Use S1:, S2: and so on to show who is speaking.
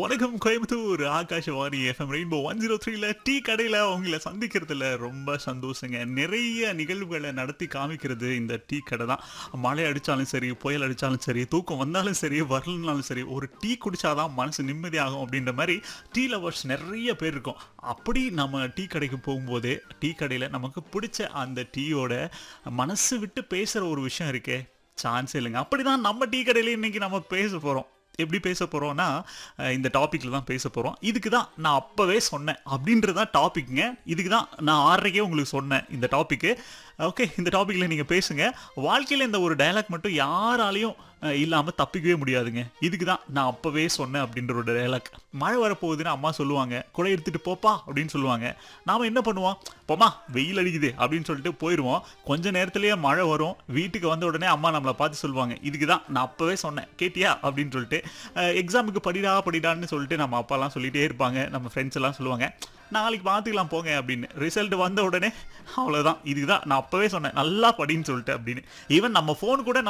S1: வணக்கம் Coimbatore Akashvani FM rainbow one zero த்ரீல tea கடையில் உங்களை சந்திக்கிறதுல ரொம்ப சந்தோஷங்க நிறைய நிகழ்வுகளை நடத்தி காமிக்கிறது இந்த டீ கடை தான் மழை அடித்தாலும் சரி புயல் அடித்தாலும் சரி தூக்கம் வந்தாலும் சரி வரலனாலும் சரி ஒரு டீ குடிச்சாதான் மனசு நிம்மதியாகும் அப்படின்ற மாதிரி டீ லவர்ஸ் நிறைய பேர் இருக்கும் அப்படி நம்ம டீ கடைக்கு போகும்போது டீ கடையில் நமக்கு பிடிச்ச அந்த டீயோட மனசு விட்டு பேசுகிற ஒரு விஷயம் இருக்கே சான்ஸ் இல்லைங்க அப்படிதான் நம்ம டீ கடையில இன்னைக்கு நம்ம பேச போகிறோம் எப்படி பேச போகிறோம்னா இந்த டாப்பிக்கில் தான் பேச போகிறோம் இதுக்கு தான் நான் அப்போவே சொன்னேன் அப்படின்றது தான் டாபிக்ங்க இதுக்கு தான் நான் ஆறரைக்கே உங்களுக்கு சொன்னேன் இந்த டாப்பிக்கு ஓகே இந்த டாப்பிக்கில் நீங்கள் பேசுங்க வாழ்க்கையில் இந்த ஒரு டயலாக் மட்டும் யாராலையும் இல்லாமல் தப்பிக்கவே முடியாதுங்க இதுக்கு தான் நான் அப்போவே சொன்னேன் அப்படின்ற ஒரு டயலாக் மழை வரப்போகுதுன்னு அம்மா சொல்லுவாங்க குடை எடுத்துகிட்டு போப்பா அப்படின்னு சொல்லுவாங்க நாம் என்ன பண்ணுவோம் போமா வெயில் அடிக்குது அப்படின்னு சொல்லிட்டு போயிடுவோம் கொஞ்ச நேரத்துலேயே மழை வரும் வீட்டுக்கு வந்த உடனே அம்மா நம்மளை பார்த்து சொல்லுவாங்க இதுக்கு தான் நான் அப்போவே சொன்னேன் கேட்டியா அப்படின்னு சொல்லிட்டு எக்ஸாமுக்கு படிடா படிடான்னு சொல்லிட்டு நம்ம அப்பாலாம் சொல்லிகிட்டே இருப்பாங்க நம்ம ஃப்ரெண்ட்ஸ் எல்லாம் சொல்லுவாங்க நாளைக்கு பார்த்துக்கலாம் போங்க அப்படின்னு ரிசல்ட் வந்த உடனே அவ்வளோதான் இதுக்கு தான் நான் அப்போவே சொன்னேன் நல்லா படின்னு சொல்லிட்டு அப்படின்னு ஈவன் நம்ம ஃபோன் கூட